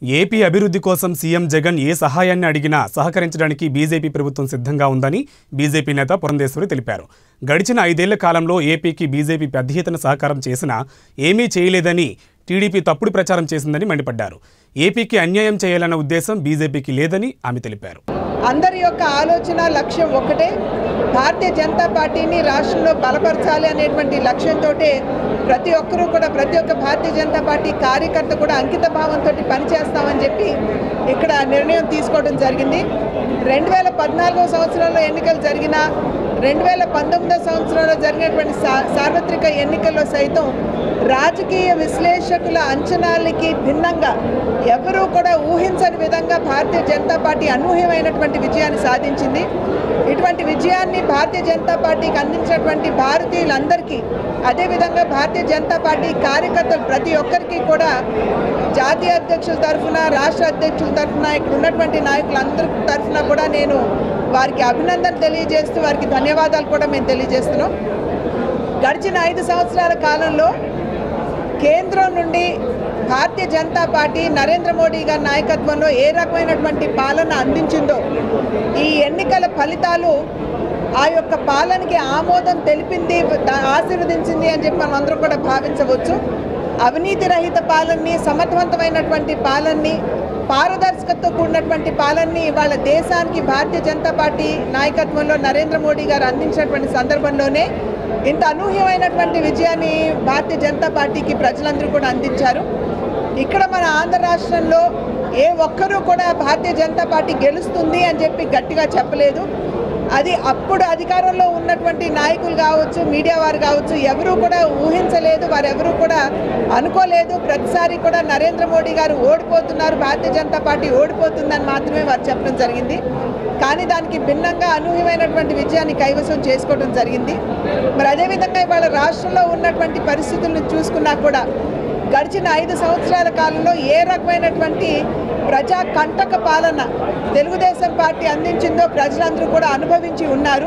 AP అభివృద్ధి కోసం CM Jagan ఏ సహాయాన్ని అడిగినా సహకరించడానికి బీజేపీ ప్రభుత్వం సిద్ధంగా ఉందని బీజేపీ నేత పురంధేశ్వరి తెలిపారు గడిచిన ఐదేళ్ల కాలంలో ఏపీకి బీజేపీ పెద్ద ఎత్తున సహకారం చేసినా ఏమీ చేయలేదని టీడీపీ తప్పుడు ప్రచారం చేసిందని మండిపడ్డారు ఏపీకి అన్యాయం చేయాలన్న ఉద్దేశం బీజేపీకి లేదని ఆమె తెలిపారు అందరి యొక్క ఆలోచన లక్ష్యం ఒకటే భారతీయ జనతా పార్టీని రాష్ట్రంలో బలపరచాలి అనేటువంటి లక్ష్యంతో ప్రతి ఒక్కరూ కూడా ప్రతి ఒక్క భారతీయ జనతా పార్టీ కార్యకర్త కూడా అంకిత భావంతో పనిచేస్తామని చెప్పి ఇక్కడ నిర్ణయం తీసుకోవడం జరిగింది రెండు వేల పద్నాలుగో సంవత్సరంలో ఎన్నికలు జరిగిన రెండు వేల పంతొమ్మిదో సంవత్సరంలో జరిగినటువంటి సా సార్వత్రిక ఎన్నికల్లో సైతం రాజకీయ విశ్లేషకుల అంచనాలకి భిన్నంగా ఎవరూ కూడా ఊహించని విధంగా భారతీయ జనతా పార్టీ అనూహ్యమైనటువంటి విజయాన్ని సాధించింది ఇటువంటి విజయాన్ని భారతీయ జనతా పార్టీకి అందించినటువంటి భారతీయులందరికీ అదేవిధంగా భారతీయ జనతా పార్టీ కార్యకర్తలు ప్రతి ఒక్కరికి కూడా జాతీయ అధ్యక్షుల తరఫున రాష్ట్ర అధ్యక్షుల తరఫున ఇక్కడ ఉన్నటువంటి నాయకులందరి తరఫున కూడా నేను వారికి అభినందన తెలియజేస్తూ వారికి ధన్యవాదాలు కూడా మేము తెలియజేస్తున్నాం గడిచిన ఐదు సంవత్సరాల కాలంలో కేంద్రం నుండి భారతీయ జనతా పార్టీ నరేంద్ర మోడీ గారి నాయకత్వంలో ఏ రకమైనటువంటి పాలన అందించిందో ఈ ఎన్నికల ఫలితాలు ఆ యొక్క పాలనకి ఆమోదం తెలిపింది దా- ఆశీర్వదించింది అని చెప్పి మనం అందరం కూడా భావించవచ్చు అవినీతి రహిత పాలనని సమర్థవంతమైనటువంటి పాలనని పారదర్శకతతో కూడినటువంటి పాలనని ఇవాళ దేశానికి భారతీయ జనతా పార్టీ నాయకత్వంలో నరేంద్ర మోడీ గారు అందించినటువంటి సందర్భంలోనే ఇంత అనూహ్యమైనటువంటి విజయాన్ని భారతీయ జనతా పార్టీకి ప్రజలందరూ కూడా అందించారు ఇక్కడ మన ఆంధ్ర రాష్ట్రంలో ఏ ఒక్కరూ కూడా భారతీయ జనతా పార్టీ గెలుస్తుంది అని చెప్పి గట్టిగా చెప్పలేదు అది అప్పుడు అధికారంలో ఉన్నటువంటి నాయకులు కావచ్చు మీడియా వారు కావచ్చు ఎవరూ కూడా ఊహించలేదు వారెవరూ కూడా అనుకోలేదు ప్రతిసారి కూడా నరేంద్ర మోడీ గారు ఓడిపోతున్నారు భారతీయ జనతా పార్టీ ఓడిపోతుందని మాత్రమే వారు చెప్పడం జరిగింది కానీ దానికి భిన్నంగా అనూహ్యమైనటువంటి విజయాన్ని కైవసం చేసుకోవడం జరిగింది మరి అదేవిధంగా ఇవాళ రాష్ట్రంలో ఉన్నటువంటి పరిస్థితులను చూసుకున్నా కూడా గడిచిన ఐదు సంవత్సరాల కాలంలో ఏ రకమైనటువంటి ప్రజా కంటక పాలన తెలుగుదేశం పార్టీ అందించిందో ప్రజలందరూ కూడా అనుభవించి ఉన్నారు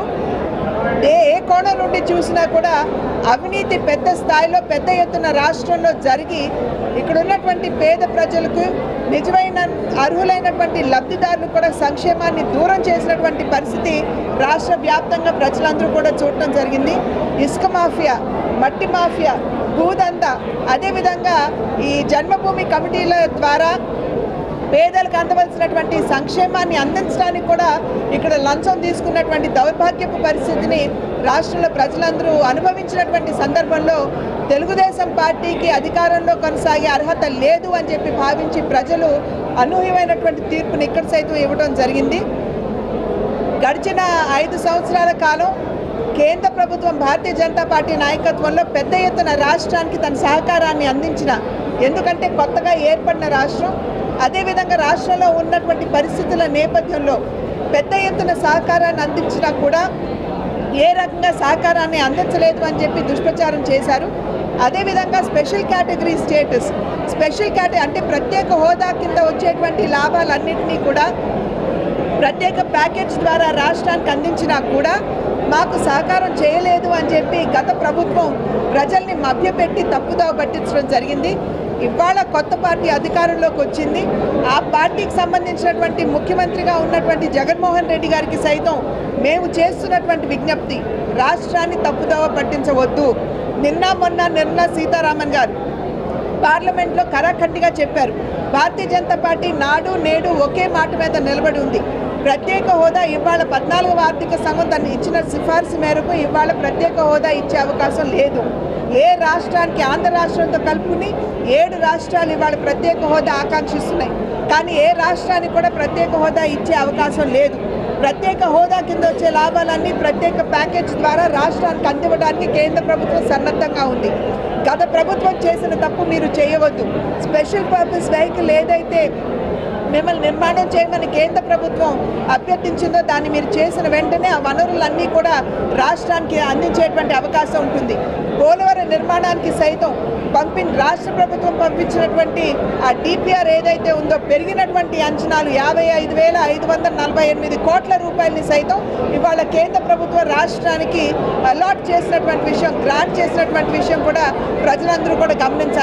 ఏ ఏ కోణం నుండి చూసినా కూడా అవినీతి పెద్ద స్థాయిలో పెద్ద ఎత్తున రాష్ట్రంలో జరిగి ఇక్కడ ఉన్నటువంటి పేద ప్రజలకు నిజమైన అర్హులైనటువంటి లబ్ధిదారులు కూడా సంక్షేమాన్ని దూరం చేసినటువంటి పరిస్థితి రాష్ట్ర వ్యాప్తంగా ప్రజలందరూ కూడా చూడటం జరిగింది ఇసుక మాఫియా మట్టి మాఫియా భూదందా అదేవిధంగా ఈ జన్మభూమి కమిటీల ద్వారా పేదలకు అందవలసినటువంటి సంక్షేమాన్ని అందించడానికి కూడా ఇక్కడ లంచం తీసుకున్నటువంటి దౌర్భాగ్యపు పరిస్థితిని రాష్ట్రంలో ప్రజలందరూ అనుభవించినటువంటి సందర్భంలో తెలుగుదేశం పార్టీకి అధికారంలో కొనసాగే అర్హత లేదు అని చెప్పి భావించి ప్రజలు అనూహ్యమైనటువంటి తీర్పుని ఇక్కడ సైతం ఇవ్వడం జరిగింది గడిచిన ఐదు సంవత్సరాల కాలం కేంద్ర ప్రభుత్వం భారతీయ జనతా పార్టీ నాయకత్వంలో పెద్ద ఎత్తున రాష్ట్రానికి తన సహకారాన్ని అందించిన ఎందుకంటే కొత్తగా ఏర్పడిన రాష్ట్రం అదేవిధంగా రాష్ట్రంలో ఉన్నటువంటి పరిస్థితుల నేపథ్యంలో పెద్ద ఎత్తున సహకారాన్ని అందించినా కూడా ఏ రకంగా సహకారాన్ని అందించలేదు అని చెప్పి దుష్ప్రచారం చేశారు అదేవిధంగా special category status special category అంటే ప్రత్యేక హోదా కింద వచ్చేటువంటి లాభాలన్నింటినీ కూడా ప్రత్యేక ప్యాకేజ్ ద్వారా రాష్ట్రానికి అందించినా కూడా మాకు సహకారం చేయలేదు అని చెప్పి గత ప్రభుత్వం ప్రజల్ని మభ్యపెట్టి తప్పుదోవ పట్టించడం జరిగింది ఇవాళ కొత్త పార్టీ అధికారంలోకి వచ్చింది ఆ పార్టీకి సంబంధించినటువంటి ముఖ్యమంత్రిగా ఉన్నటువంటి జగన్మోహన్ రెడ్డి గారికి సైతం మేము చేస్తున్నటువంటి విజ్ఞప్తి రాష్ట్రాన్ని తప్పుదోవ పట్టించవద్దు నిన్న మొన్న నిర్మలా సీతారామన్ గారు పార్లమెంట్లో కరాఖండిగా చెప్పారు భారతీయ జనతా పార్టీ నాడు నేడు ఒకే మాట మీద నిలబడి ఉంది ప్రత్యేక హోదా ఇవాళ పద్నాలుగవ ఆర్థిక సంఘం తను ఇచ్చిన సిఫార్సు మేరకు ఇవాళ ప్రత్యేక హోదా ఇచ్చే అవకాశం లేదు ఏ రాష్ట్రానికి ఆంధ్ర రాష్ట్రంతో కలుపుకుని ఏడు రాష్ట్రాలు ఇవాళ ప్రత్యేక హోదా ఆకాంక్షిస్తున్నాయి కానీ ఏ రాష్ట్రానికి కూడా ప్రత్యేక హోదా ఇచ్చే అవకాశం లేదు ప్రత్యేక హోదా కింద వచ్చే లాభాలన్నీ ప్రత్యేక ప్యాకేజ్ ద్వారా రాష్ట్రానికి అందివ్వడానికి కేంద్ర ప్రభుత్వం సన్నద్ధంగా ఉంది గత ప్రభుత్వం చేసిన తప్పు మీరు చేయవద్దు స్పెషల్ పర్పస్ వెహికల్ ఏదైతే మిమ్మల్ని నిర్మాణం చేయమని కేంద్ర ప్రభుత్వం అభ్యర్థించిందో దాన్ని మీరు చేసిన వెంటనే ఆ వనరులన్నీ కూడా రాష్ట్రానికి అందించేటువంటి అవకాశం ఉంటుంది పోలవరం నిర్మాణానికి సైతం పంపిన రాష్ట్ర ప్రభుత్వం పంపించినటువంటి ఆ డిపిఆర్ ఏదైతే ఉందో పెరిగినటువంటి అంచనాలు యాభై ఐదు వేల ఐదు వందల నలభై ఎనిమిది కోట్ల రూపాయలని సైతం ఇవాళ కేంద్ర ప్రభుత్వం రాష్ట్రానికి అలాట్ చేసినటువంటి విషయం గ్రాంట్ చేసినటువంటి విషయం కూడా ప్రజలందరూ కూడా గమనించాలి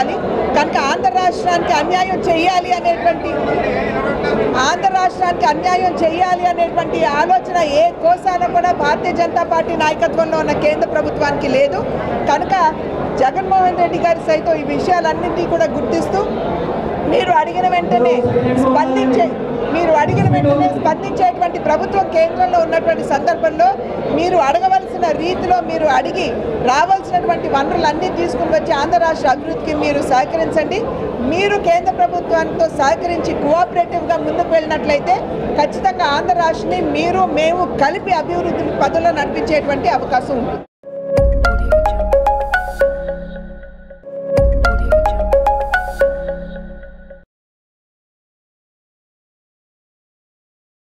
కనుక ఆంధ్ర రాష్ట్రానికి అన్యాయం చేయాలి అనేటువంటి ఆంధ్ర రాష్ట్రానికి అన్యాయం చేయాలి అనేటువంటి ఆలోచన ఏ కోసాన కూడా భారతీయ జనతా పార్టీ నాయకత్వంలో ఉన్న కేంద్ర ప్రభుత్వానికి లేదు కనుక జగన్మోహన్ రెడ్డి గారి సైతం ఈ విషయాలన్నింటినీ కూడా గుర్తిస్తూ మీరు అడిగిన వెంటనే స్పందించే మీరు అడిగిన వెంటనే స్పందించేటువంటి ప్రభుత్వం కేంద్రంలో ఉన్నటువంటి సందర్భంలో మీరు అడగవలసిన రీతిలో మీరు అడిగి రావాల్సినటువంటి వనరులన్నీ తీసుకుని వచ్చి ఆంధ్ర రాష్ట్ర అభివృద్ధికి మీరు సహకరించండి మీరు కేంద్ర ప్రభుత్వంతో సహకరించి కోఆపరేటివ్గా ముందుకు వెళ్ళినట్లయితే ఖచ్చితంగా ఆంధ్ర రాష్ట్రాన్ని మీరు మేము కలిపి అభివృద్ధి పదంలో నడిపించేటువంటి అవకాశం ఉంటుంది